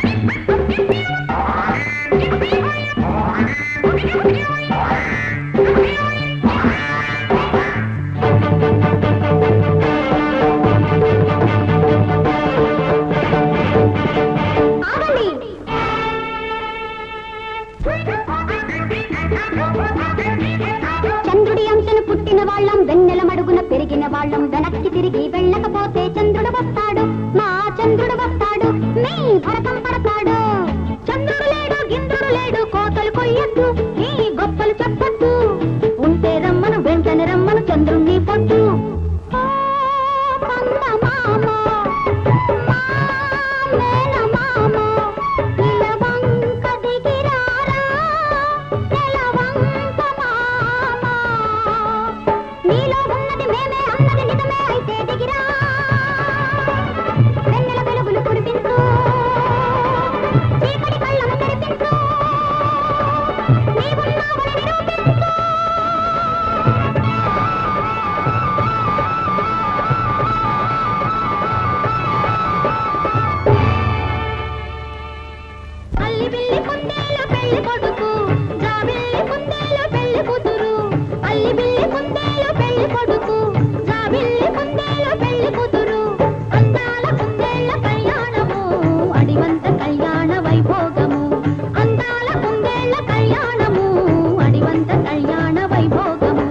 ఆగండి చంద్రుడి అంశను పుట్టిన వాళ్ళం వెన్నెల మడుగున పెరిగిన వాళ్ళం వెనక్కి తిరిగి వెళ్ళకపోతే చంద్రుడు వస్తాడు మా చంద్రుడు వస్తాడు మీ భరతం పడతాడు చంద్రుడు లేడు గింద్రుడు లేడు కోతలు కొయ్యొద్దు ఈ గొప్పలు చెప్పొద్దు ఉంటే రమ్మను వెంటనే రమ్మను చంద్రుణ్ణి పొద్దు ఓ, చందమామ, మా మేనమామ, నిలవంక దిగిరారా, నెలవంక మామ. నీలో ఉన్నది మేమే అన్నది నిజమే అయితే దిగిరా వెన్నెల వెలుగులు కురిపించు చీకటి కళ్ళను తెరిపించు నీవున్నావని నిరూపించు అల్లి బిల్లి కుందేలు పెళ్లి కొడుకు జాబిల్లి కుందేలు పెళ్లి కూతురు అల్లి బిల్లి కుందేలు పెళ్లి కొడుకు జాబిల్లి కుందేలు పెళ్లి కూతురు అందాల కుందేళ్ల కళ్యాణము అడివంత కళ్యాణ వైభోగము అందాల కుందేళ్ల కళ్యాణము అడివంత కళ్యాణ వైభోగము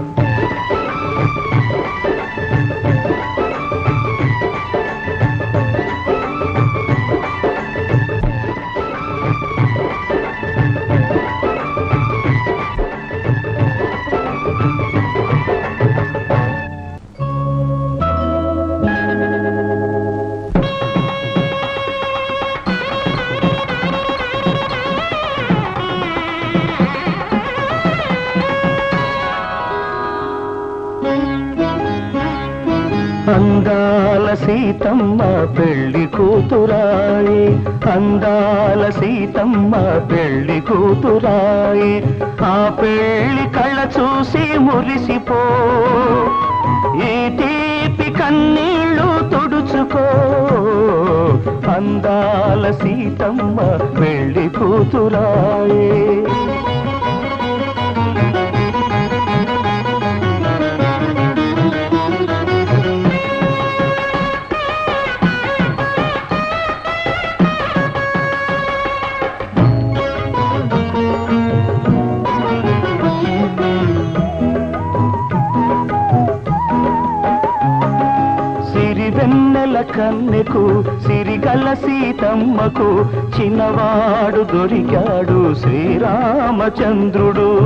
అందాల సీతమ్మ పెళ్లి కూతురాయి అందాల సీతమ్మ పెళ్లి కూతురాయి ఆ పెళ్లి కళ్ళ చూసి మురిసిపో ఈ తీపి కన్నీళ్ళు తుడుచుకో అందాల సీతమ్మ పెళ్లి కూతురాయి సిరివెన్నెల కన్నెకు సిరిగల సీతమ్మకు చిన్నవాడు దొరికాడు శ్రీరామచంద్రుడు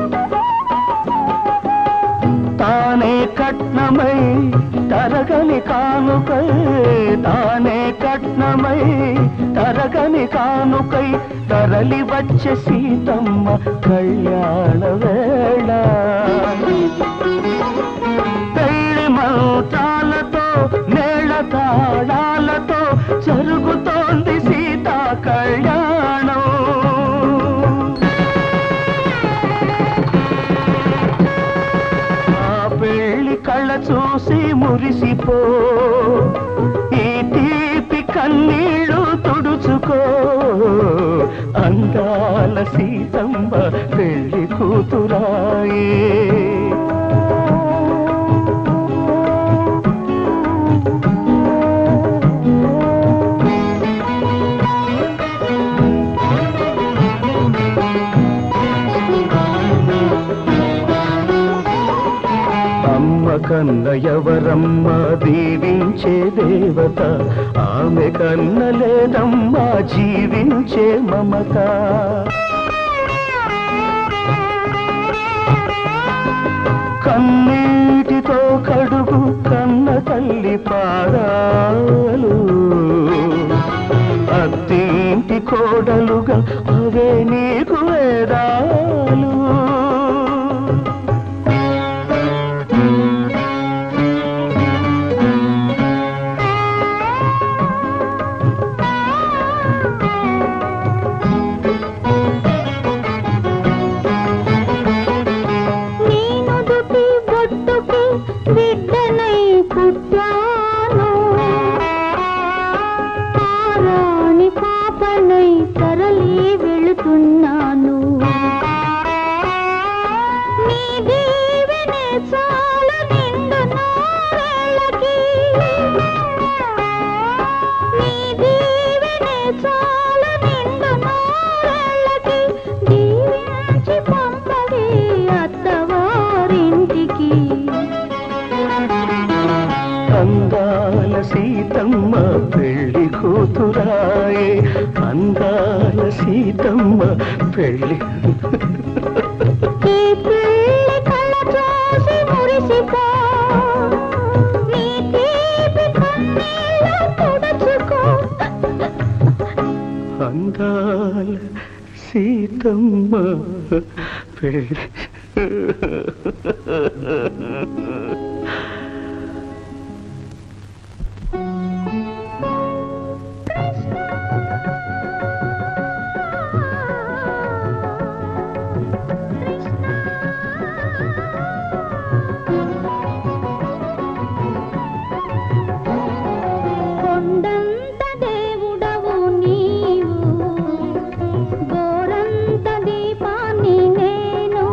తానే కట్నమై తరగని కానుకై తానే కట్నమై తరగని కానుకై తరలి వచ్చే సీతమ్మ కళ్యాణ వేళ పెళ్లి మంత్రాలతో నేల తాళాలతో జరుగుతోంది సీతా కళ్యాణం ఆ పెళ్లి కళ్ళ చూసి మురిసిపో ఈ తీపి కన్నీళ్ళు తుడుచుకో అందాల సీతమ్మ పెళ్లి కూతురాయే అమ్మ కన్న ఎవరమ్మ దీవించే దేవత ఆమె కన్న లేదమ్మా జీవించే మమత కన్నీటితో కడుగు కన్న తల్లి పాదాలు అత్తింటి కోడలుగా అవే నీకు వేదాలు నేను దుటి బొట్టుకి బిడ్డనై పుట్టాను పారాని పాప తరలి వెళుతున్నాను నీ దీవెనే చాలు నిండు నూరేళ్ళకి నీ దీవెనే చాలు నిండు నూరేళ్ళకి దీవించి పంపవే అత్తవారింటికి అందాల సీతమ్మ పెళ్లి కూతురాయే అందాల సీతమ్మ పెళ్లి ఈ పిల్లి కళ్ళ చూసి మురిసిపో నీ తీపి కన్నీళ్ళు తుడుచుకో అందాల సీతమ్మ పెళ్లి కొండంత దేవుడవు నీవు గోరంత దీపాన్ని నేను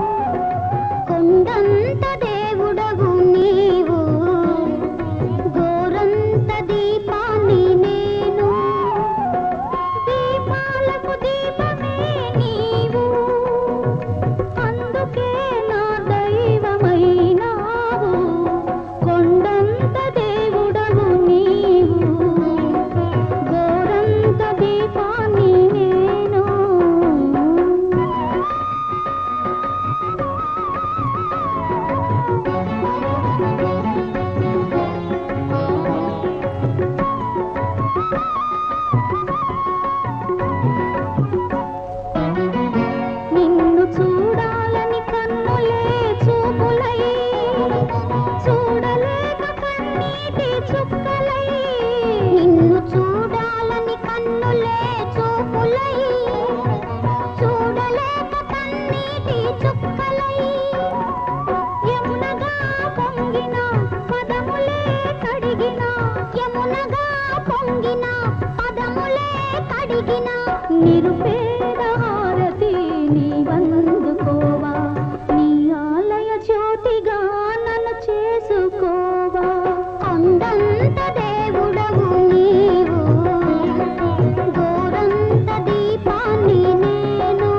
కొండంత దేవుడవు నీవు గోరంత దీపాన్ని నేను దీపాలకు దీపమే నీవు అందుకే నా దైవమైనావు కొండంత దేవుడవు నీవు గోరంత దీపాన్ని నేను నిన్ను చూడాలని కన్నులే చూపులై చూడలేక కన్నీటి చుక్కలై నిన్ను చూడాలని కన్నులే చూపులై చూడలేక కన్నీటి చుక్కలై యమునగా పొంగిన పదములే కడిగిన యమునగా పొంగిన పదములే కడిగిన నిరుపేద హారతి నీ వందుకోవా నీ ఆలయ జ్యోతిగా నన్ను చేసుకోవా కొండంత దేవుడవు నీవు గోరంత దీపాన్ని నేను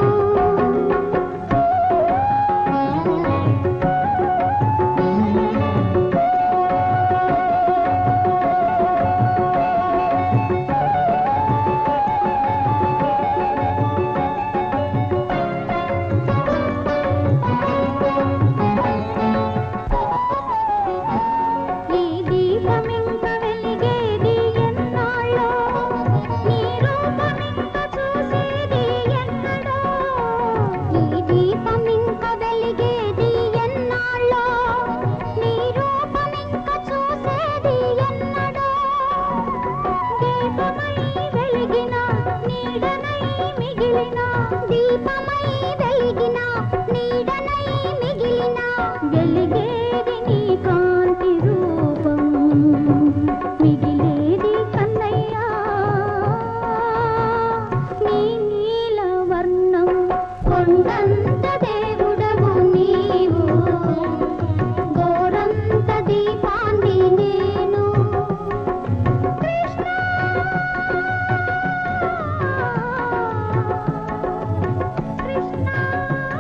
ఈ దీపమింక వెలిగేది ఎన్నాళ్ళో నీ రూపమింక చూసేది ఎన్నడో ఈ దీపమింక వెలిగేది ఎన్నాళ్ళో నీ రూపమింక చూసేది ఎన్నడో దీపమై వెలిగిన నీడనై మిగిలిన దీపమై వెలిగిన నీడనై మిగిలిన వెలిగేది నీ కాంతి రూపం మిగిలేది కన్నయ్యా నీ నీల వర్ణం కొండంత దేవుడవు నీవు గోరంత దీపాన్ని నేను కృష్ణ కృష్ణ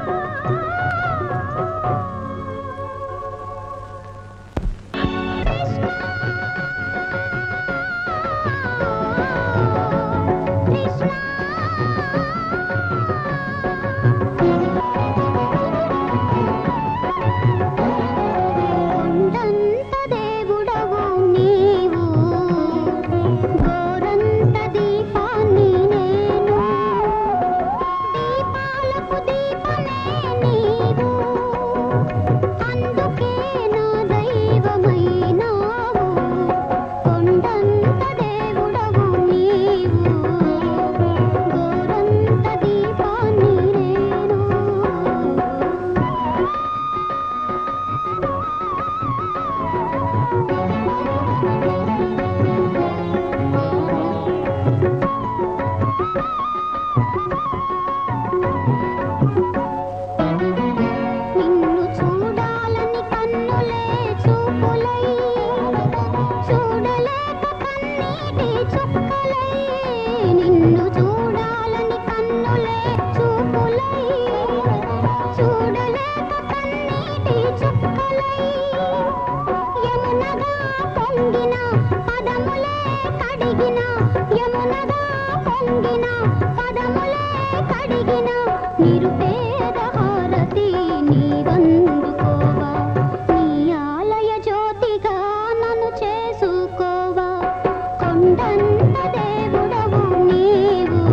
పాదములే కడిగిన నిరుపేద హారతి నీవందుకోవా నీ ఆలయ జ్యోతిగా నన్ను చేసుకోవా కొండంత దేవుడవు నీవు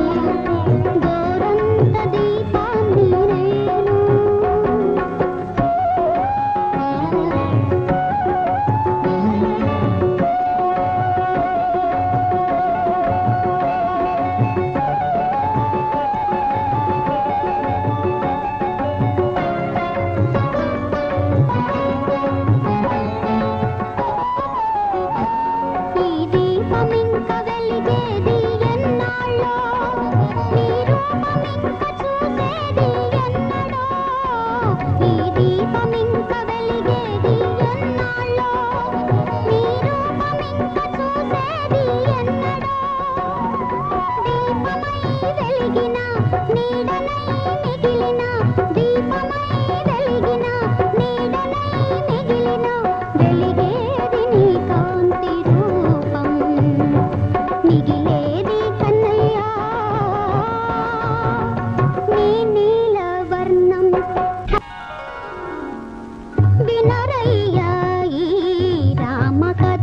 గోరంత దీపాన్ని నేను ఈ దీపమింక వెలిగేది ఎన్నాళ్ళో నీ రూపమింక చూసేది ఎన్నడో ఈ దీపమింక వెలిగేది ఎన్నాళ్ళో నీ రూపమింక చూసేది ఎన్నడో దీపమై వెలిగిన నీడనై మిగిలిన దీపమై వెలిగిన నీడనై మిగిలిన వెలిగేది నీ కాంతి రూపం మిగిలేది కన్నయ్యా నీ నీలవర్ణం వినరయ్యా ఈ రామ కథ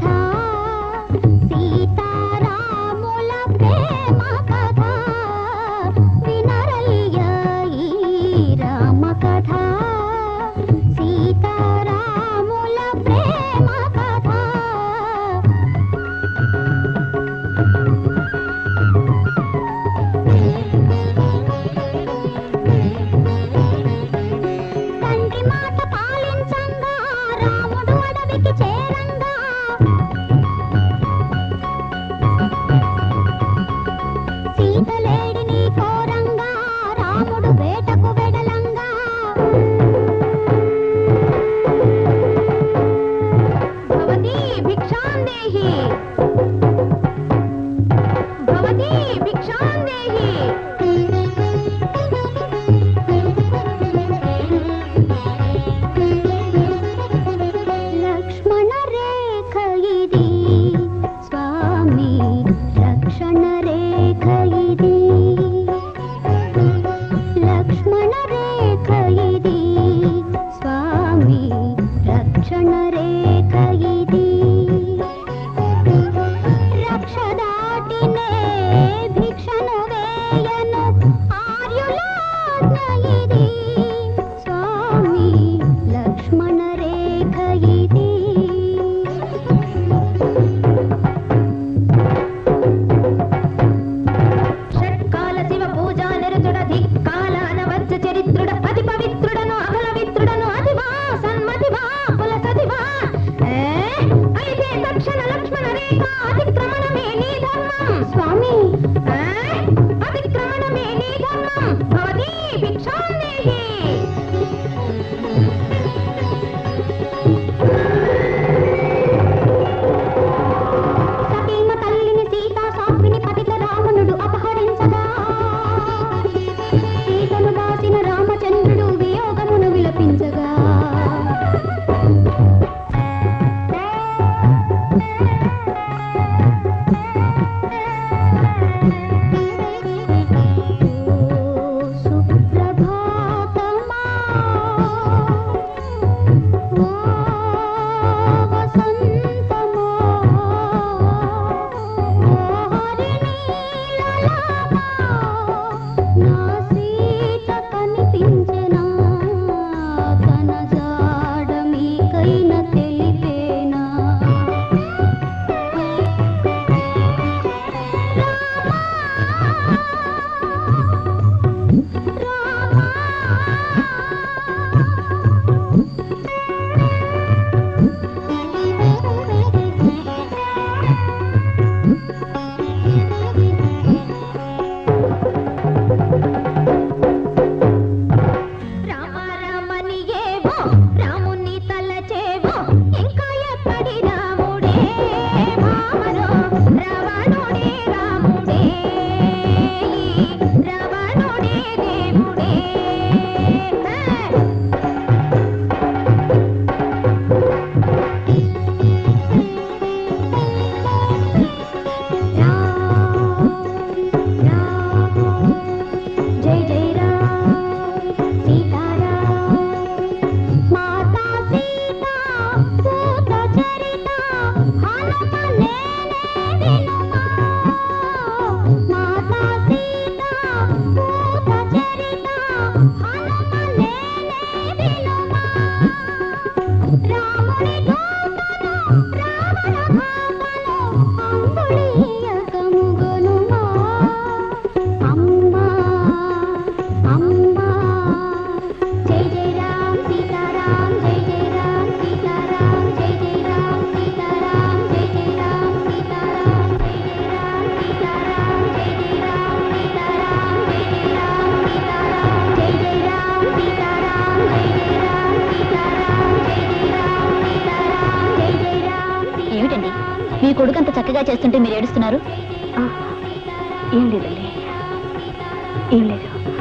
సీతారాముల ప్రేమ కథ వినరయ్యా ఈ రామ కథ సీతారాముల ప్రేమ కథ తండ్రి మాట పాలించంగా రాముడు అడవికి చేరంగా సీతలేడిని కోరంగా రాముడు వేటకు వెడలంగా భవతి భిక్షాందేహి భవతి భిక్షాందేహి లక్ష్మణ రేఖ ఇది స్వామి రక్షణ రేఖ ఇది లక్ష్మణ రేఖ ఇది స్వామి రక్షణ రేఖ ఇది రక్ష దాటినే భిక్షను వేయను ఆర్యులాజ్ఞ ఇది స్వామి లక్ష్మణ రేఖ ఇది షట్ చేస్తుంటే మీరు ఏడుస్తున్నారు ఆ, ఏం లేదండి ఏం లేదు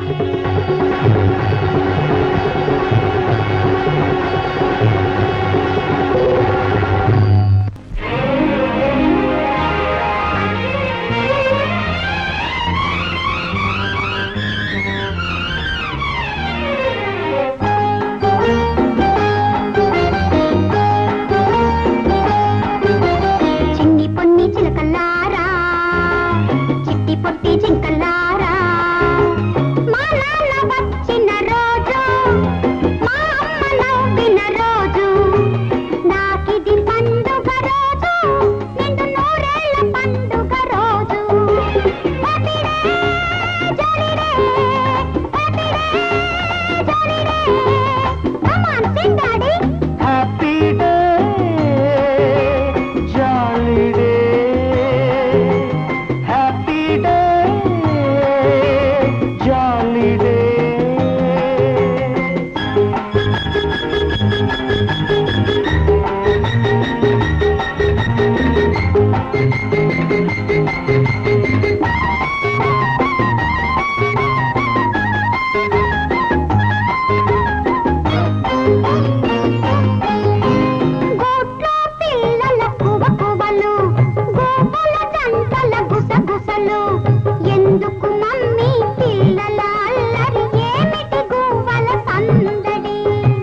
చిన్ని పొన్ని చిలకల్లారా చిట్టి పొట్టి జింకల్లారా మా నాన్న వచ్చిన రోజు మా అమ్మ నవ్విన రోజు నాకిది పండుగ రోజు నిండు నూరేళ్ల పండుగ రోజు happy day jolly day happy day jolly day come on sing daddy happy day jolly day happy day jolly day గోట్ల పిల్లల కువ కువలు గోపల జంటల గుసగుసలు ఎందుకు మమ్మీ పిల్లల అల్లరి ఏమిటి గువ్వల సందడి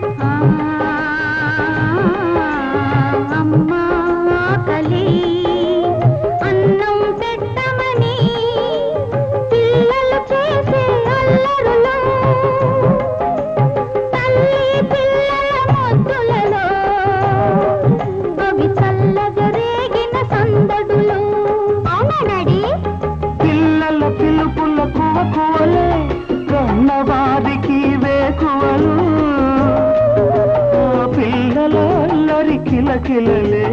అమ్మా ఆకలి అన్నం పెట్టమని పిల్లలు చేసే అల్లరులు తల్లి పిల్లల ముద్దులలో అవి చల్లగా రేగిన సందడులు అవునా డాడీ పిల్లల పిలుపుల కువ కువలే కన్నవారికి వేకువలు ఆ పిల్లల అల్లరి కిలకిలలే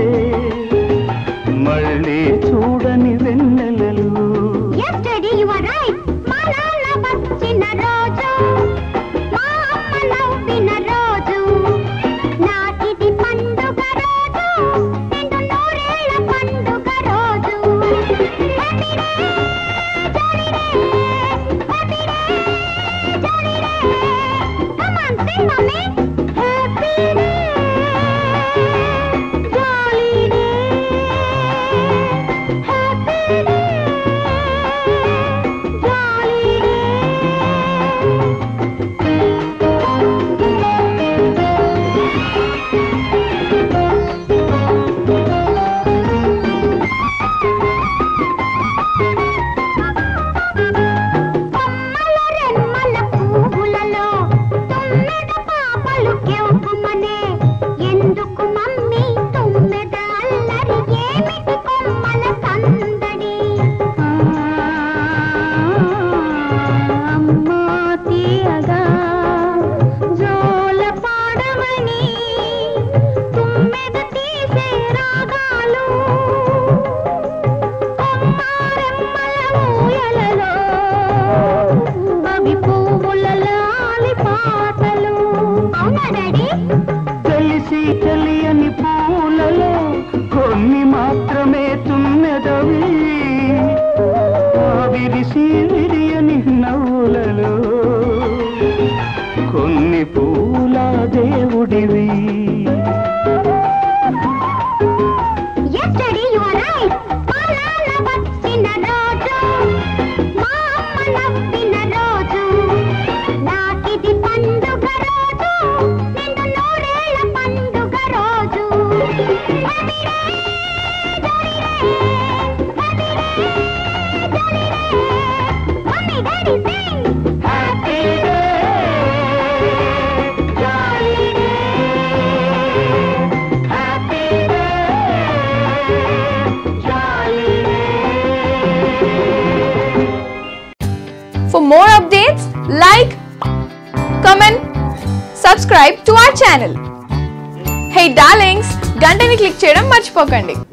మళ్ళీ చూడని వెన్నెలలు yes daddy you are right మా నాన్న వచ్చిన రోజు మా అమ్మ నవ్విన రోజు నాకిది పండుగ రోజు నిండు నూరేళ్ల పండుగ రోజు happy day jolly day happy day jolly day come on sing mummy happy day jolly day happy day jolly day కొమ్మల రెమ్మల పువ్వులలో తుమ్మెద పాపలు కెవ్వుమనే ఎందుకు మమ్మీ తుమ్మెద అల్లరి ఏమిటి కొమ్మల సందడి అమ్మా తీయగా జోల పాడమని తుమ్మెద తీసే రాగాలు కొమ్మారెమ్మల ఊయలలో అవి పువ్వుల లాలి పాటలు అవునా డాడీ తెలిసి తెలియని పూలలో కొన్ని మాత్రమే తుమ్మెదవి ఆ విరిసి విరియని నవ్వులలో కొన్ని పూల దేవుడివి yes daddy you are right మా నాన్న వచ్చిన రోజు మా అమ్మ నవ్విన రోజు నాకిది పండుగ రోజు నిండు నూరేళ్ల పండుగ రోజు happy day jolly day happy day jolly day mummy daddy sing happy day jolly day happy day jolly day For more updates, like, comment, subscribe to our channel. Hey darlings, గంటని click చేయడం మర్చిపోకండి